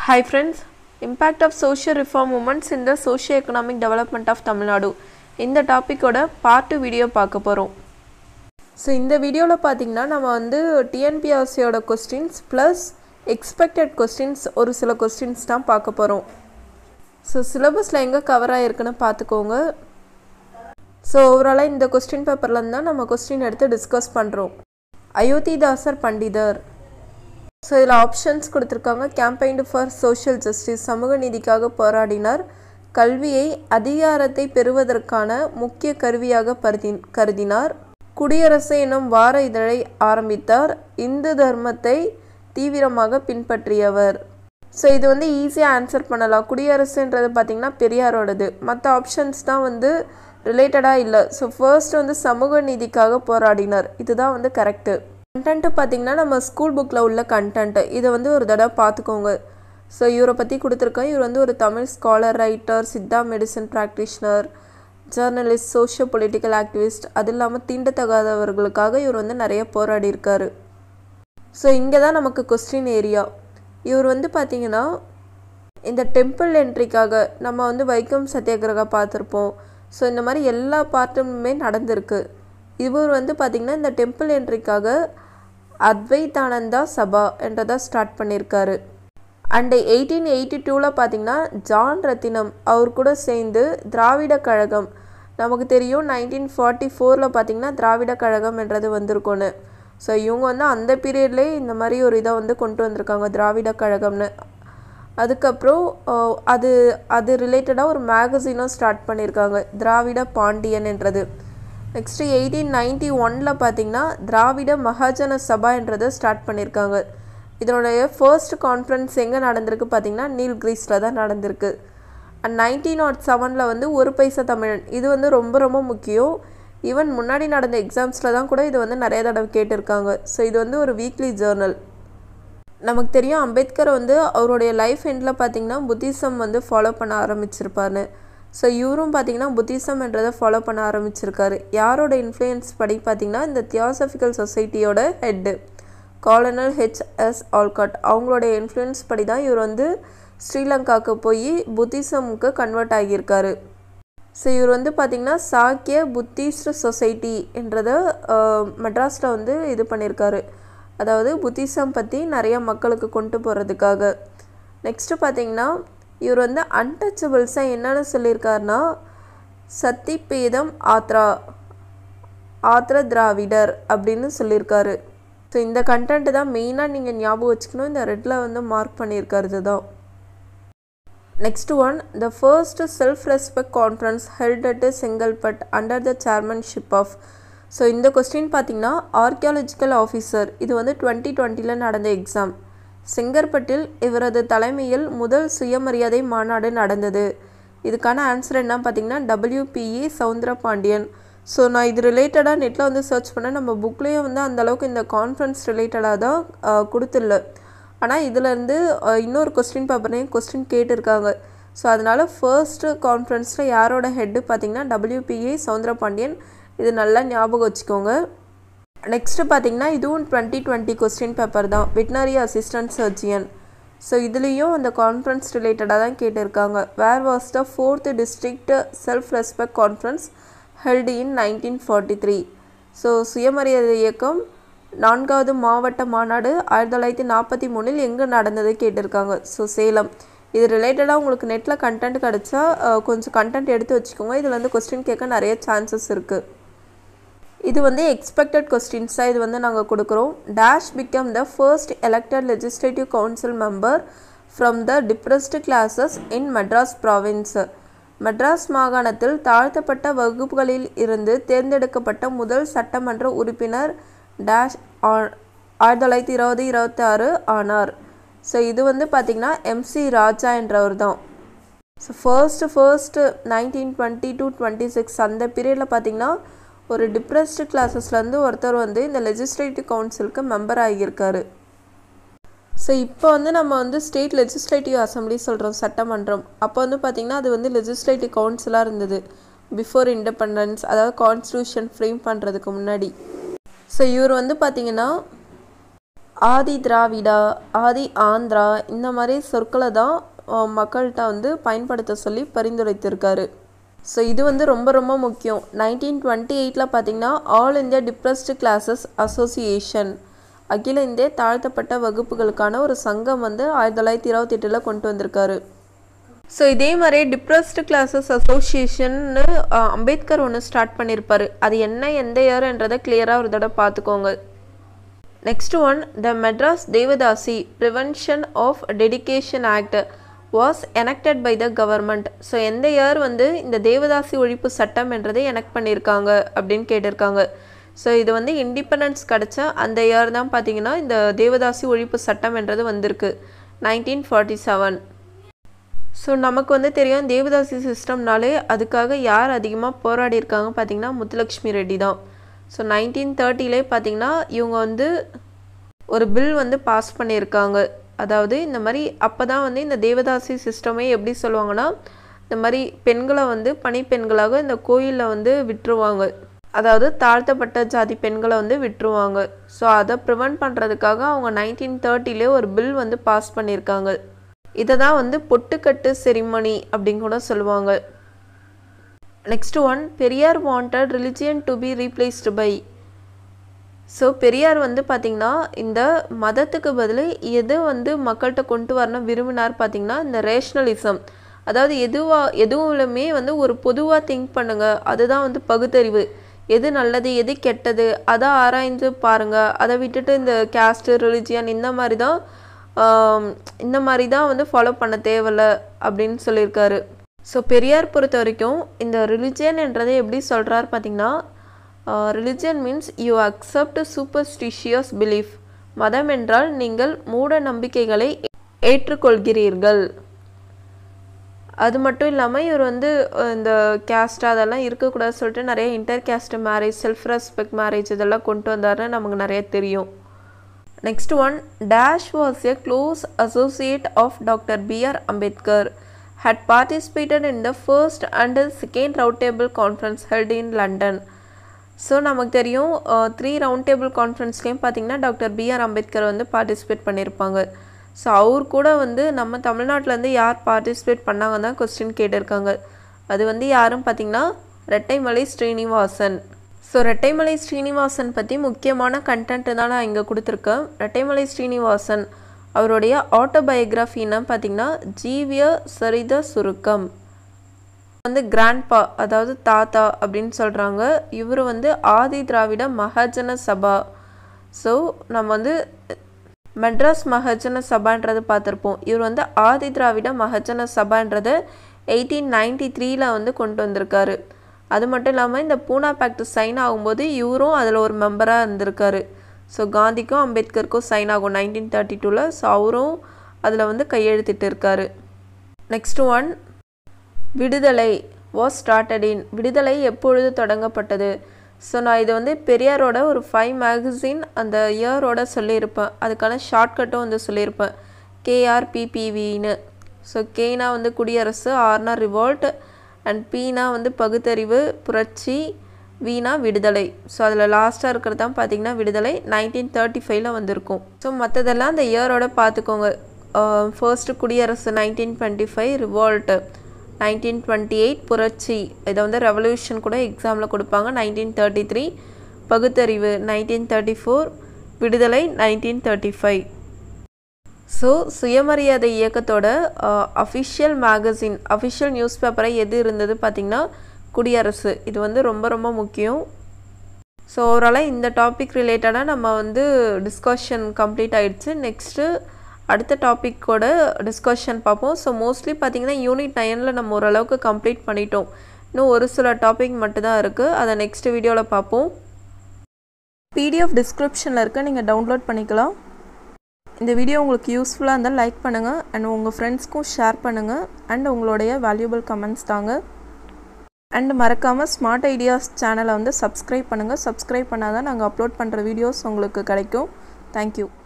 Hi friends, impact of social reform movements in the socio-economic development of Tamil Nadu. இந்த டாப்பிக்கோட part video பார்க்க போகிறோம் so இந்த வீடியோவில் பார்த்தீங்கன்னா நம்ம வந்து டிஎன்பிஆர்சியோட கொஸ்டின்ஸ் ப்ளஸ் எக்ஸ்பெக்டட் கொஸ்டின்ஸ் ஒரு சில கொஸ்டின்ஸ் தான் பார்க்க போகிறோம் ஸோ சிலபஸில் எங்கே கவர் ஆகிருக்குன்னு பார்த்துக்கோங்க ஸோ ஓவராலாக இந்த கொஸ்டின் பேப்பர்லேருந்து தான் நம்ம கொஸ்டின் எடுத்து டிஸ்கஸ் பண்ணுறோம் அயோத்திதாசர் பண்டிதர் ஸோ இதில் ஆப்ஷன்ஸ் கொடுத்துருக்காங்க கேம்பெயின் ஃபார் சோஷியல் ஜஸ்டிஸ் சமூக நீதிக்காக போராடினார் கல்வியை அதிகாரத்தை பெறுவதற்கான முக்கிய கருவியாக பருதி கருதினார் குடியரசு எனும் வார இதழை ஆரம்பித்தார் இந்து தர்மத்தை தீவிரமாக பின்பற்றியவர் ஸோ இது வந்து ஈஸியாக ஆன்சர் பண்ணலாம் குடியரசுன்றது பார்த்திங்கன்னா பெரியாரோடது மற்ற ஆப்ஷன்ஸ் தான் வந்து ரிலேட்டடாக இல்லை ஸோ ஃபர்ஸ்ட் வந்து சமூக நீதிக்காக போராடினார் இதுதான் வந்து கரெக்டு கண்டென்ட்டு பார்த்திங்கன்னா நம்ம ஸ்கூல் புக்கில் உள்ள கண்டென்ட்டு இதை வந்து ஒரு தடவை பார்த்துக்கோங்க ஸோ இவரை பற்றி கொடுத்துருக்கேன் இவர் வந்து ஒரு Tamil scholar writer Siddha medicine practitioner journalist socio political activist அது இல்லாமல் தீண்டத்தகாதவர்களுக்காக இவர் வந்து நிறைய போராடி இருக்காரு ஸோ இங்கே தான் நமக்கு கொஸ்டின் ஏரியா இவர் வந்து பார்த்திங்கன்னா இந்த டெம்பிள் என்ட்ரிக்காக நம்ம வந்து வைக்கம் சத்தியாகிரகா பார்த்துருப்போம் ஸோ இந்த மாதிரி எல்லா பார்ட்டுமே நடந்திருக்கு இவர் வந்து பார்த்திங்கன்னா இந்த டெம்பிள் என்ட்ரிக்காக அத்வைதானந்தா சபா என்றதை ஸ்டார்ட் பண்ணியிருக்காரு அண்டு எயிட்டீன் எயிட்டி டூவில் பார்த்தீங்கன்னா ஜான் ரத்தினம் அவர் கூட சேர்ந்து திராவிட கழகம் நமக்கு தெரியும் நைன்டீன் ஃபார்ட்டி ஃபோரில் பார்த்தீங்கன்னா திராவிட கழகம் என்றது வந்திருக்கோன்னு ஸோ இவங்க வந்து அந்த பீரியட்லேயே இந்த மாதிரி ஒரு இதை வந்து கொண்டு வந்திருக்காங்க திராவிட கழகம்னு அதுக்கப்புறம் அது அது ரிலேட்டடாக ஒரு மேகசினும் ஸ்டார்ட் பண்ணியிருக்காங்க திராவிட பாண்டியன் என்றது நெக்ஸ்ட்டு எயிட்டீன் நைன்டி ஒனில் பார்த்தீங்கன்னா திராவிட மகாஜன சபா என்றதை ஸ்டார்ட் பண்ணியிருக்காங்க இதனுடைய ஃபர்ஸ்ட் கான்ஃபரன்ஸ் எங்கே நடந்திருக்கு பார்த்தீங்கன்னா நீல்கிரீஸில் தான் நடந்திருக்கு அண்ட் நைன்டீன் நாட் செவனில் வந்து ஒரு பைசா தமிழன் இது வந்து ரொம்ப ரொம்ப முக்கியம் ஈவன் முன்னாடி நடந்த எக்ஸாம்ஸில் தான் கூட இது வந்து நிறைய தடவை கேட்டிருக்காங்க ஸோ இது வந்து ஒரு வீக்லி ஜேர்னல் நமக்கு தெரியும் அம்பேத்கர் வந்து அவருடைய லைஃப் எண்டில் பார்த்திங்கன்னா புத்திசம் வந்து ஃபாலோ பண்ண ஆரம்பிச்சிருப்பாரு ஸோ இவரும் பார்த்திங்கன்னா புத்திசம் என்றதை ஃபாலோ பண்ண ஆரம்பிச்சிருக்காரு யாரோட இன்ஃப்ளூயன்ஸ் படி பார்த்திங்கன்னா இந்த தியாசபிக்கல் சொசைட்டியோட ஹெட்டு காலனல் ஹெச்எஸ் ஆல்காட் அவங்களுடைய இன்ஃப்ளூயன்ஸ் படி தான் இவர் வந்து ஸ்ரீலங்காவுக்கு போய் புத்திசமுக்கு கன்வெர்ட் ஆகியிருக்காரு ஸோ இவர் வந்து பார்த்திங்கன்னா சாக்கிய புத்திஸ்ட் சொசைட்டி என்றதை மெட்ராஸில் வந்து இது பண்ணியிருக்காரு அதாவது புத்திசம் பற்றி நிறைய மக்களுக்கு கொண்டு போகிறதுக்காக நெக்ஸ்ட்டு பார்த்திங்கன்னா இவர் வந்து அன்டச்சபிள்ஸாக என்னென்னு சொல்லியிருக்காருன்னா சத்திபேதம் ஆத்ரா ஆத்ர திராவிடர் அப்படின்னு சொல்லியிருக்காரு ஸோ இந்த கண்டென்ட் தான் மெயினாக நீங்கள் ஞாபகம் வச்சுக்கணும் இந்த ரெட்டில் வந்து மார்க் பண்ணியிருக்கிறது தான் next one the first self respect conference held at Chengalpattu under the chairmanship of so இந்த கொஸ்டின் பார்த்தீங்கன்னா ஆர்கியாலஜிக்கல் ஆஃபீஸர் இது வந்து டுவெண்ட்டி டுவெண்ட்டியில் நடந்த எக்ஸாம் செங்கற்பட்டில் இவரது தலைமையில் முதல் சுயமரியாதை மாநாடு நடந்தது இதுக்கான ஆன்சர் என்ன பார்த்தீங்கன்னா டபிள்யூபிஇ சவுந்தர பாண்டியன் ஸோ நான் இது ரிலேட்டடாக நெட்டில் வந்து சர்ச் பண்ணேன் நம்ம புக்லேயும் வந்து அந்தளவுக்கு இந்த கான்ஃபரன்ஸ் ரிலேட்டடாக தான் கொடுத்துடல ஆனால் இதிலேருந்து இன்னொரு கொஸ்டின் பேப்பர்லேயும் கொஸ்டின் கேட்டிருக்காங்க ஸோ அதனால் ஃபர்ஸ்ட்டு கான்ஃபரன்ஸில் யாரோட ஹெட்டு பார்த்தீங்கன்னா டபிள்யூபிஏ சவுந்தர பாண்டியன் இது நல்லா ஞாபகம் வச்சுக்கோங்க நெக்ஸ்ட்டு பார்த்தீங்கன்னா இதுவும் டுவெண்ட்டி டுவெண்ட்டி கொஸ்டின் பேப்பர் தான் வெட்டினரி அசிஸ்டன்ட் சர்ஜியன் ஸோ இதுலேயும் அந்த கான்ஃபரன்ஸ் ரிலேட்டடாக தான் கேட்டிருக்காங்க where was the fourth district self respect conference held in nineteen forty three so சுயமரியாதை இயக்கம் நான்காவது மாவட்ட மாநாடு ஆயிரத்தி தொள்ளாயிரத்தி நாற்பத்தி மூணில் எங்கே நடந்தது கேட்டிருக்காங்க ஸோ சேலம் இது ரிலேட்டடாக உங்களுக்கு நெட்டில் கண்டென்ட் கிடச்சா கொஞ்சம் கண்டென்ட் எடுத்து வச்சுக்கோங்க இதில் வந்து கொஸ்டின் கேட்க நிறைய சான்சஸ் இருக்குது இது வந்து எக்ஸ்பெக்டட் கொஸ்டின்ஸாக இது வந்து நாங்கள் கொடுக்குறோம் dash become the first elected legislative council member from the depressed classes in Madras province Madras மாகாணத்தில் தாழ்த்தப்பட்ட வகுப்புகளில் இருந்து தேர்ந்தெடுக்கப்பட்ட முதல் சட்டமன்ற உறுப்பினர் டேஷ் ஆயிரத்தி தொள்ளாயிரத்தி இருபது இருபத்தி ஆறு ஆனார் ஸோ இது வந்து பார்த்திங்கன்னா எம்சி ராஜா என்றவர் தான் so first first nineteen twenty two twenty six அந்த பீரியடில் பார்த்திங்கன்னா ஒரு டிப்ரெஸ்டு கிளாஸஸ்லேருந்து ஒருத்தர் வந்து இந்த லெஜிஸ்லேட்டிவ் கவுன்சிலுக்கு மெம்பர் ஆகியிருக்காரு ஸோ இப்போ வந்து நம்ம வந்து ஸ்டேட் லெஜிஸ்லேட்டிவ் அசம்பிளி சொல்கிறோம் சட்டமன்றம் அப்போ வந்து பார்த்திங்கன்னா அது வந்து லெஜிஸ்லேட்டிவ் கவுன்சிலாக இருந்தது பிஃபோர் இண்டபெண்டன்ஸ் அதாவது கான்ஸ்டியூஷன் ஃப்ரேம் பண்ணுறதுக்கு முன்னாடி ஸோ இவர் வந்து பார்த்திங்கன்னா ஆதி திராவிடா ஆதி ஆந்திரா இந்த மாதிரி சொற்களை தான் அஹ், மக்கள்கிட்ட வந்து பயன்படுத்த சொல்லி பரிந்துரைத்திருக்காரு ஸோ இது வந்து ரொம்ப ரொம்ப முக்கியம் நைன்டீன் டுவெண்ட்டி எயிட்டில் பார்த்தீங்கன்னா all India depressed classes association அகில இந்திய தாழ்த்தப்பட்ட வகுப்புகளுக்கான ஒரு சங்கம் வந்து ஆயிரத்தி தொள்ளாயிரத்தி இருபத்தெட்டில் கொண்டு வந்திருக்காரு ஸோ இதே மாதிரி டிப்ரெஸ்டு கிளாஸஸ் அசோசியேஷன்னு அம்பேத்கர் ஒன்று ஸ்டார்ட் பண்ணியிருப்பாரு அது என்ன எந்த இயர்ன்றதை கிளியராக ஒரு தடவை பார்த்துக்கோங்க next one the Madras Devadasi prevention of dedication act was enacted by the government so எந்த இயர் வந்து இந்த தேவதாசி ஒழிப்பு சட்டம் என்றதை எனக்ட் பண்ணியிருக்காங்க அப்படின்னு கேட்டிருக்காங்க ஸோ இது வந்து இண்டிபெண்டன்ஸ் கிடச்ச அந்த இயர் தான் பார்த்தீங்கன்னா இந்த தேவதாசி ஒழிப்பு சட்டம் என்றது வந்திருக்கு நைன்டீன் ஃபார்ட்டி செவன் ஸோ நமக்கு வந்து தெரியும் தேவதாசி சிஸ்டம்னாலே அதுக்காக யார் அதிகமாக போராடி இருக்காங்க பார்த்தீங்கன்னா முத்துலக்ஷ்மி ரெட்டி தான் ஸோ நைன்டீன் தேர்ட்டிலே பார்த்தீங்கன்னா இவங்க வந்து ஒரு பில் வந்து பாஸ் பண்ணியிருக்காங்க அதாவது இந்த மாதிரி அப்போ தான் வந்து இந்த தேவதாசி சிஸ்டமே எப்படி சொல்லுவாங்கன்னா இந்த மாதிரி பெண்களை வந்து பணிப்பெண்களாக இந்த கோயிலில் வந்து விட்டுருவாங்க அதாவது தாழ்த்தப்பட்ட ஜாதி பெண்களை வந்து விட்டுருவாங்க ஸோ அதை ப்ரிவெண்ட் பண்ணுறதுக்காக அவங்க நைன்டீன் தேர்ட்டிலே ஒரு பில் வந்து பாஸ் பண்ணியிருக்காங்க இதை தான் வந்து பொட்டுக்கட்டு செரிமனி அப்படின்னு கூட சொல்லுவாங்க next one Periyar wanted religion to be replaced by so Periyar வந்து பார்த்திங்கன்னா இந்த மதத்துக்கு பதில் எது வந்து மக்கள்கிட்ட கொண்டு வரணும் விரும்பினார் பார்த்திங்கன்னா இந்த ரேஷ்னலிசம் அதாவது எதுவா எதுவுமே வந்து ஒரு பொதுவாக திங்க் பண்ணுங்க அதுதான் வந்து பகுத்தறிவு எது நல்லது எது கெட்டது அதை ஆராய்ந்து பாருங்கள் அதை விட்டுட்டு இந்த கேஸ்ட்டு ரிலிஜியன் இந்த மாதிரி தான் ஆம், இந்த மாதிரி தான் வந்து ஃபாலோ பண்ண தேவையில்ல அப்படின்னு சொல்லியிருக்காரு ஸோ பெரியார் பொறுத்த வரைக்கும் இந்த ரிலிஜியன் என்றதை எப்படி சொல்கிறார் பார்த்தீங்கன்னா religion means you accept superstitious belief மதம் என்றால் நீங்கள் மூட நம்பிக்கைகளை ஏற்றுக்கொள்கிறீர்கள் அது மட்டும் இல்லாமல் இவர் வந்து அஹ், இந்த கேஸ்ட் அதெல்லாம் இருக்கக்கூடாது சொல்லிட்டு நிறைய inter caste marriage self respect marriage இதெல்லாம் கொண்டு வந்தாருன்னு நமக்கு நிறைய தெரியும் next one dash was a close associate of doctor B R Ambedkar had participated in the first and second round table conference held in London. So நமக்கு தெரியும் த்ரீ ரவுண்ட் டேபிள் கான்ஃபரன்ஸ்லேயும் பார்த்தீங்கன்னா doctor B R Ambedkar வந்து பார்ட்டிசிபேட் பண்ணியிருப்பாங்க ஸோ அவர் கூட வந்து நம்ம தமிழ்நாட்டிலேருந்து யார் பார்ட்டிசிபேட் பண்ணாங்கன்னு தான் கொஸ்டின் கேட்டிருக்காங்க அது வந்து யாரும் பார்த்தீங்கன்னா ரெட்டைமலை ஸ்ரீனிவாசன் ஸோ ரெட்டைமலை ஸ்ரீனிவாசன் பற்றி முக்கியமான கண்டென்ட் தான் நான் இங்கே கொடுத்துருக்கேன் ரெட்டைமலை ஸ்ரீனிவாசன் அவருடைய ஆட்டோபயோகிராஃபின்னு பார்த்தீங்கன்னா ஜீவிய சரித சுருக்கம் வந்து கிராண்ட்பா அதாவது தாத்தா அப்படின்னு சொல்கிறாங்க இவர் வந்து ஆதி திராவிட மகாஜன சபா ஸோ நம்ம வந்து மெட்ராஸ் மகாஜன சபான்றது பார்த்துருப்போம் இவர் வந்து ஆதி திராவிட மகாஜன சபான்றதை எயிட்டீன் நைன்டி த்ரீல வந்து கொண்டு வந்திருக்காரு அது மட்டும் இல்லாமல் இந்த பூனா பேக்ட் சைன் ஆகும்போது இவரும் அதில் ஒரு மெம்பராக இருந்திருக்காரு ஸோ காந்திக்கும் அம்பேத்கருக்கும் சைன் ஆகும் நைன்டீன் தேர்ட்டி டூவில் ஸோ அவரும் அதில் வந்து கையெழுத்திட்டு இருக்காரு next one Viduthalai was started in Viduthalai எப்பொழுது தொடங்கப்பட்டது ஸோ நான் இது வந்து பெரியாரோட ஒரு ஃபைவ் மேகசின் அந்த இயரோட சொல்லியிருப்பேன் அதுக்கான ஷார்ட்கட்டும் வந்து சொல்லியிருப்பேன் கேஆர்பிபிவின்னு ஸோ கேனா வந்து குடியரசு ஆர்னா ரிவோல்ட் அண்ட் பீனா வந்து பகுத்தறிவு புரட்சி வீணா விடுதலை ஸோ அதில் லாஸ்ட்டாக இருக்கிறது தான் பார்த்தீங்கன்னா விடுதலை நைன்டீன் தேர்ட்டி ஃபைவ்ல வந்திருக்கும் ஸோ மற்றதெல்லாம் அந்த இயரோட பார்த்துக்கோங்க first Kudiarasu nineteen twenty five revolt nineteen twenty eight Puratchi இதை வந்து ரெவல்யூஷன் கூட எக்ஸாமில் கொடுப்பாங்க nineteen thirty three Pagutharivu nineteen thirty four Viduthalai nineteen thirty five so சுயமரியாதை இயக்கத்தோட அஃபிஷியல் மேகசின் அஃபிஷியல் நியூஸ் பேப்பரை எது இருந்தது பார்த்திங்கன்னா குடியரசு இது வந்து ரொம்ப ரொம்ப முக்கியம் ஸோ ஓவராலாக இந்த டாபிக் ரிலேட்டடாக நம்ம வந்து டிஸ்கஷன் கம்ப்ளீட் ஆயிடுச்சு நெக்ஸ்ட்டு அடுத்த டாப்பிக்கோட டிஸ்கஷன் பார்ப்போம் ஸோ மோஸ்ட்லி பார்த்தீங்கன்னா யூனிட் நைனில் நம்ம ஓரளவுக்கு கம்ப்ளீட் பண்ணிட்டோம் இன்னும் ஒரு சில டாபிக் மட்டும்தான் இருக்குது அதை நெக்ஸ்ட் வீடியோவில் பார்ப்போம் பிடிஎஃப் டிஸ்கிரிப்ஷனில் இருக்க நீங்கள் டவுன்லோட் பண்ணிக்கலாம் இந்த வீடியோ உங்களுக்கு யூஸ்ஃபுல்லாக இருந்தால் லைக் பண்ணுங்கள் அண்ட் உங்கள் ஃப்ரெண்ட்ஸ்க்கும் ஷேர் பண்ணுங்கள் அண்ட் உங்களுடைய வேல்யூபிள் கமெண்ட்ஸ் தாங்க அண்ட் மறக்காமல் ஸ்மார்ட் ஐடியாஸ் சேனலை வந்து சப்ஸ்கிரைப் பண்ணுங்கள் சப்ஸ்கிரைப் பண்ணால் தான் நாங்கள் அப்லோட் பண்ணுற வீடியோஸ் உங்களுக்கு கிடைக்கும் தேங்க்யூ